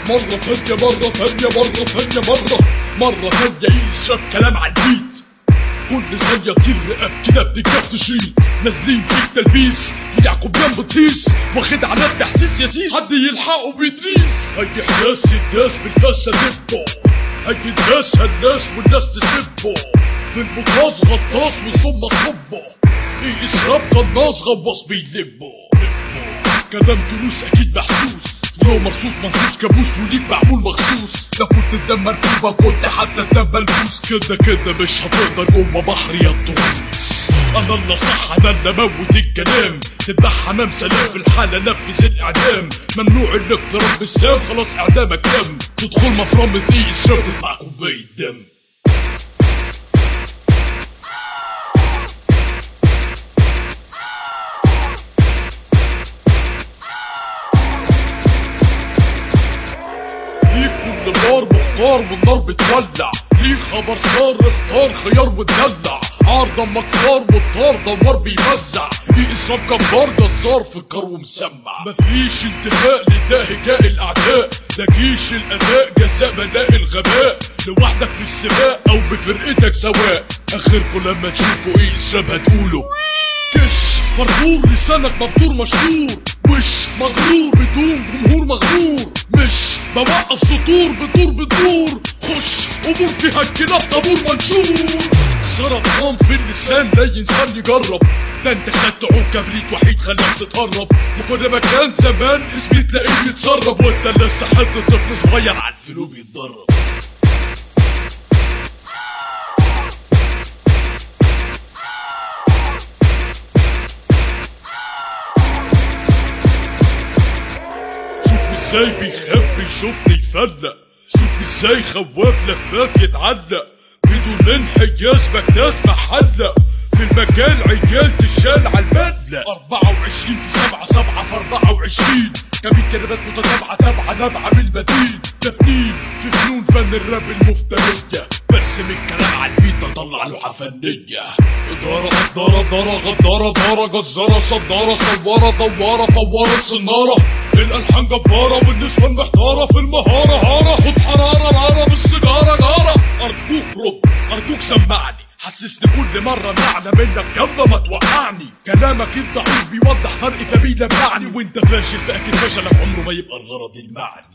مرة تانية مرة تانية مرة تانية مرة مرة تانية يشرب كلام على البيت كل زي يطير رقاب كده بتكتب تشيط نازلين فيك تلبيس في يعقوبيان بطيس واخد على التحسيس يا سيس حد يلحقه بيدريس هي حداس يداس بالفاسة دبه هي الناس هالناس والناس تسبه في البطاس غطاس وثم صبه ايه اسراب قناص غواص بيلبه كلام دروس اكيد محسوس فلو مرصوص منصوص كابوس وليك معمول مخصوص لو كنت الدم مركوبة كنت حتى الدم ملبوس كده كده مش هتقدر جوه بحر يا تغوص انا اللي صح انا اللي موت الكلام تذبح حمام سلام في الحالة نفذ الاعدام ممنوع الاقتراب بالسام خلاص اعدامك تم تدخل مفرمة ايه اشرب تطلع كوباية دم ليه كل نار مختار والنار بتولع ليه خبر صار اختار خيار وتدلع عار دمك فار والطار دوار بيوزع ليه اسراب جبار جزار في الكار ومسمع مفيش انتهاء لده هجاء الاعداء ده جيش الاداء جزاء بداء الغباء لوحدك في السباق او بفرقتك سواء اخركم لما تشوفوا ايه اسراب هتقولوا كش فرفور لسانك مبتور مشهور وش مغرور بدون جمهور مغرور مش بوقف سطور بدور بدور خش امور فيها الكلاب طابور منشور سرطان في اللسان لا انسان يجرب ده انت خدت عود كبريت وحيد خلاك تتهرب في كل مكان زمان اسمي تلاقيه يتسرب وانت لسه حد طفل صغير على الفلو بيتدرب شوف ازاي بيخاف بيشوفني يفلق شوف ازاي خواف لفاف يتعلق بدون انحياز بكتاز محلق في المكان عيال تشال على البدلة 24 في 7 7 في 24 كمية كلمات متتابعة تابعة نابعة من المدين تفنين في فنون فن الراب المفترية برسم الكلام على البيت اطلع لوحة فنية إدارة غدارة دارة غدارة دارة جزارة صدارة صوارة دوارة فوارة صنارة الألحان جبارة والنسوان محتارة في المهارة هارة خد حرارة رارة بالسيجارة جارة أرجوك رد أرجوك سمعني حسسني كل مرة إن أعلى منك يلا ما توقعني كلامك الضعيف بيوضح فرقي فبيلمعني وانت فاشل فأكيد فشلك عمره ما يبقى الغرض المعني